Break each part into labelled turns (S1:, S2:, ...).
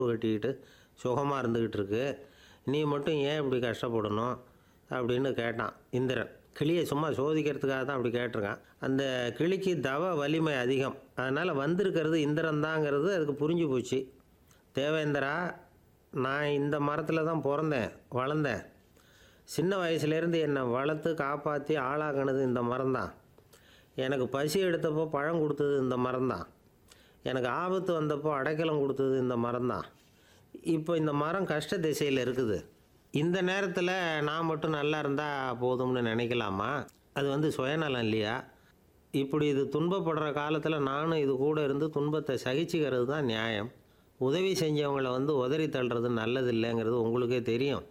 S1: கட்டிக்கிட்டு சுகமாக இருந்துக்கிட்டு இருக்கு நீ மட்டும் ஏன் இப்படி கஷ்டப்படணும் அப்படின்னு கேட்டான் இந்திரன் கிளியை சும்மா சோதிக்கிறதுக்காக தான் அப்படி கேட்டிருக்கான் அந்த கிளிக்கு தவ வலிமை அதிகம் அதனால் வந்திருக்கிறது இந்திரன் தாங்கிறது அதுக்கு புரிஞ்சு போச்சு தேவேந்திரா நான் இந்த மரத்தில் தான் பிறந்தேன் வளர்ந்தேன் சின்ன வயசுலேருந்து என்னை வளர்த்து காப்பாற்றி ஆளாக்குனது இந்த மரம்தான் எனக்கு பசி எடுத்தப்போ பழம் கொடுத்தது இந்த மரம்தான் எனக்கு ஆபத்து வந்தப்போ அடைக்கலம் கொடுத்தது இந்த மரம்தான் இப்போ இந்த மரம் கஷ்ட திசையில் இருக்குது இந்த நேரத்தில் நான் மட்டும் நல்லா இருந்தால் போதும்னு நினைக்கலாமா அது வந்து சுயநலம் இல்லையா இப்படி இது துன்பப்படுற காலத்தில் நானும் இது கூட இருந்து துன்பத்தை சகிச்சுக்கிறது தான் நியாயம் உதவி செஞ்சவங்கள வந்து உதறி தள்ளுறது நல்லது இல்லைங்கிறது உங்களுக்கே தெரியும்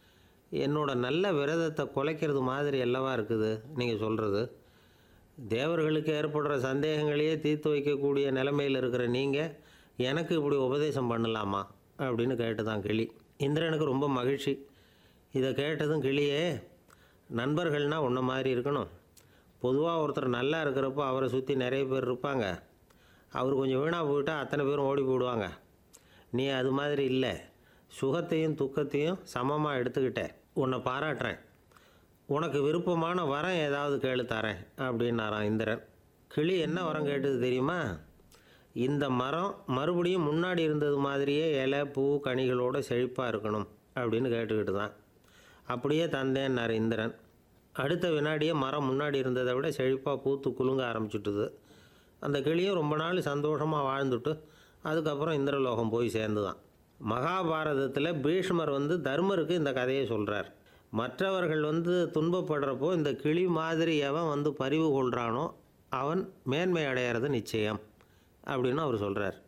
S1: என்னோட நல்ல விரதத்தை குலைக்கிறது மாதிரி அல்லவா இருக்குது நீங்கள் சொல்கிறது தேவர்களுக்கு ஏற்படுற சந்தேகங்களையே தீர்த்து வைக்கக்கூடிய நிலைமையில் இருக்கிற நீங்கள் எனக்கு இப்படி உபதேசம் பண்ணலாமா அப்படின்னு கேட்டுதான் கிளி இந்திரனுக்கு ரொம்ப மகிழ்ச்சி இதை கேட்டதும் கிளியே நண்பர்கள்னால் உன்ன மாதிரி இருக்கணும் பொதுவாக ஒருத்தர் நல்லா இருக்கிறப்போ அவரை சுற்றி நிறைய பேர் இருப்பாங்க அவர் கொஞ்சம் வீணாக போயிட்டா அத்தனை பேரும் ஓடி போயிடுவாங்க நீ அது மாதிரி இல்லை சுகத்தையும் துக்கத்தையும் சமமாக எடுத்துக்கிட்ட உன்னை பாராட்டுறேன் உனக்கு விருப்பமான வரம் ஏதாவது கேளு தரேன் அப்படின்னாராம் இந்திரன் கிளி என்ன வரம் கேட்டது தெரியுமா இந்த மரம் மறுபடியும் முன்னாடி இருந்தது மாதிரியே இலை பூ கனிகளோட செழிப்பாக இருக்கணும் அப்படின்னு கேட்டுக்கிட்டு தான் அப்படியே தந்தேன்னார் இந்திரன் அடுத்த வினாடியே மரம் முன்னாடி இருந்ததை விட செழிப்பாக பூத்து குலுங்க ஆரம்பிச்சுட்டுது அந்த கிளியும் ரொம்ப நாள் சந்தோஷமாக வாழ்ந்துட்டு அதுக்கப்புறம் இந்திரலோகம் போய் சேர்ந்துதான் மகாபாரதத்தில் பீஷ்மர் வந்து தர்மருக்கு இந்த கதையை சொல்கிறார் மற்றவர்கள் வந்து துன்பப்படுறப்போ இந்த கிளி மாதிரி எவன் வந்து பரிவு கொள்கிறானோ அவன் மேன்மை அடையிறது நிச்சயம் அப்படின்னு அவர் சொல்கிறார்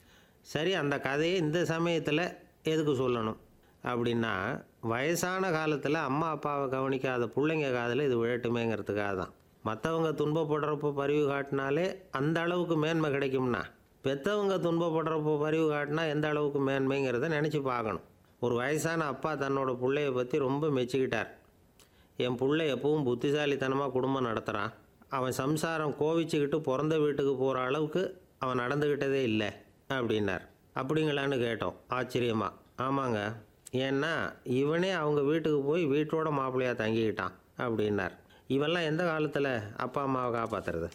S1: சரி அந்த கதையை இந்த சமயத்தில் எதுக்கு சொல்லணும் அப்படின்னா வயசான காலத்தில் அம்மா அப்பாவை கவனிக்காத பிள்ளைங்க காதில் இது விழட்டுமேங்கிறதுக்காக தான் மற்றவங்க துன்பப்படுறப்போ பரிவு காட்டினாலே அந்த அளவுக்கு மேன்மை கிடைக்கும்னா பெற்றவங்க துன்பப்படுறப்போ பரிவு காட்டினா எந்த அளவுக்கு மேன்மைங்கிறத நினச்சி பார்க்கணும் ஒரு வயசான அப்பா தன்னோட பிள்ளைய பற்றி ரொம்ப மெச்சிக்கிட்டார் என் பிள்ளை எப்பவும் புத்திசாலித்தனமாக குடும்பம் நடத்துகிறான் அவன் சம்சாரம் கோவிச்சுக்கிட்டு பிறந்த வீட்டுக்கு போகிற அளவுக்கு அவன் நடந்துக்கிட்டதே இல்லை அப்படின்னார் அப்படிங்களான்னு கேட்டோம் ஆச்சரியமா ஆமாங்க ஏன்னா இவனே அவங்க வீட்டுக்கு போய் வீட்டோட மாப்பிள்ளையாக தங்கிக்கிட்டான் அப்படின்னார் இவெல்லாம் எந்த காலத்தில் அப்பா அம்மாவை காப்பாற்றுறது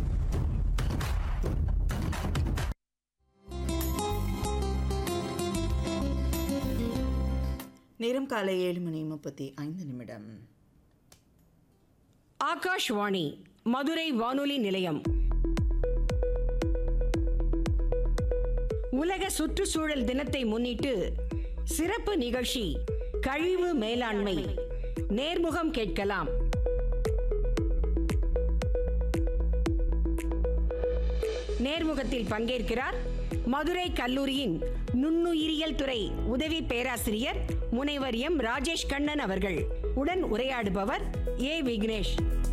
S2: நேரம் காலை ஏழு மணி முப்பத்தி ஐந்து நிமிடம்
S3: ஆகாஷ்வாணி மதுரை வானொலி நிலையம் உலக சுற்றுச்சூழல் தினத்தை முன்னிட்டு சிறப்பு நிகழ்ச்சி கழிவு மேலாண்மை நேர்முகம் கேட்கலாம் நேர்முகத்தில் பங்கேற்கிறார் மதுரை கல்லூரியின் நுண்ணுயிரியல் துறை உதவி பேராசிரியர் முனைவர் எம் ராஜேஷ் கண்ணன் அவர்கள் உடன் உரையாடுபவர் ஏ விக்னேஷ்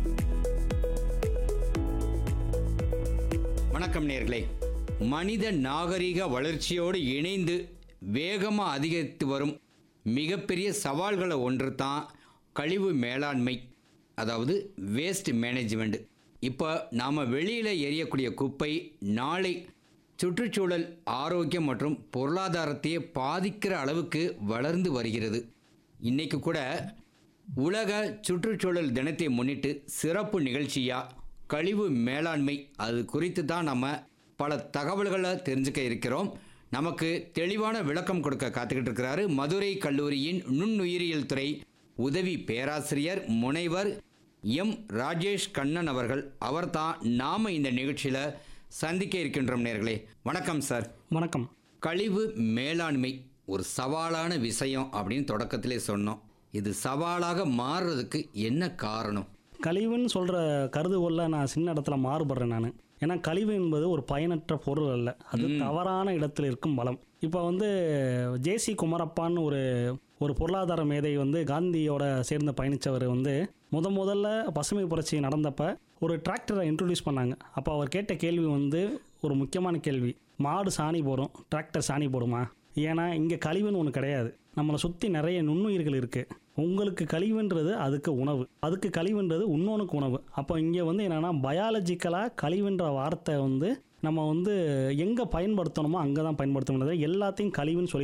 S4: வணக்கம் நேர்களே மனித நாகரிக வளர்ச்சியோடு இணைந்து வேகமாக அதிகரித்து வரும் மிகப்பெரிய சவால்களை ஒன்று தான் கழிவு மேலாண்மை அதாவது வேஸ்ட் மேனேஜ்மெண்ட் இப்போ நாம் வெளியில் எரியக்கூடிய குப்பை நாளை சுற்றுச்சூழல் ஆரோக்கியம் மற்றும் பொருளாதாரத்தையே பாதிக்கிற அளவுக்கு வளர்ந்து வருகிறது இன்னைக்கு கூட உலக சுற்றுச்சூழல் தினத்தை முன்னிட்டு சிறப்பு நிகழ்ச்சியா கழிவு மேலாண்மை அது குறித்து தான் நம்ம பல தகவல்களை தெரிஞ்சுக்க இருக்கிறோம் நமக்கு தெளிவான விளக்கம் கொடுக்க காத்துக்கிட்டு இருக்கிறாரு மதுரை கல்லூரியின் நுண்ணுயிரியல் துறை உதவி பேராசிரியர் முனைவர் எம் ராஜேஷ் கண்ணன் அவர்கள் அவர்தான் நாம இந்த நிகழ்ச்சியில சந்திக்க இருக்கின்றோம் நேர்களே வணக்கம் சார்
S5: வணக்கம்
S4: கழிவு மேலாண்மை ஒரு சவாலான விஷயம் அப்படின்னு தொடக்கத்திலே சொன்னோம் இது சவாலாக மாறுறதுக்கு என்ன காரணம்
S5: கழிவுன்னு சொல்கிற கருதுகோளில் நான் சின்ன இடத்துல மாறுபடுறேன் நான் ஏன்னா கழிவு என்பது ஒரு பயனற்ற பொருள் அல்ல அது தவறான இடத்தில் இருக்கும் பலம் இப்போ வந்து ஜேசி குமரப்பான்னு ஒரு ஒரு பொருளாதார மேதை வந்து காந்தியோட சேர்ந்து பயணித்தவர் வந்து முத முதல்ல பசுமை புரட்சி நடந்தப்ப ஒரு டிராக்டரை இன்ட்ரடியூஸ் பண்ணாங்க அப்போ அவர் கேட்ட கேள்வி வந்து ஒரு முக்கியமான கேள்வி மாடு சாணி போடும் டிராக்டர் சாணி போடுமா ஏன்னா இங்கே கழிவுன்னு ஒன்று கிடையாது நம்மளை சுற்றி நிறைய நுண்ணுயிர்கள் இருக்குது உங்களுக்கு கழிவுன்றது அதுக்கு உணவு அதுக்கு கழிவுன்றது இன்னொன்றுக்கு உணவு அப்போ இங்கே வந்து என்னென்னா பயாலஜிக்கலாக கழிவுன்ற வார்த்தை வந்து நம்ம வந்து எங்கே பயன்படுத்தணுமோ அங்கே தான் பயன்படுத்தணும் எல்லாத்தையும் கழிவுன்னு சொல்லி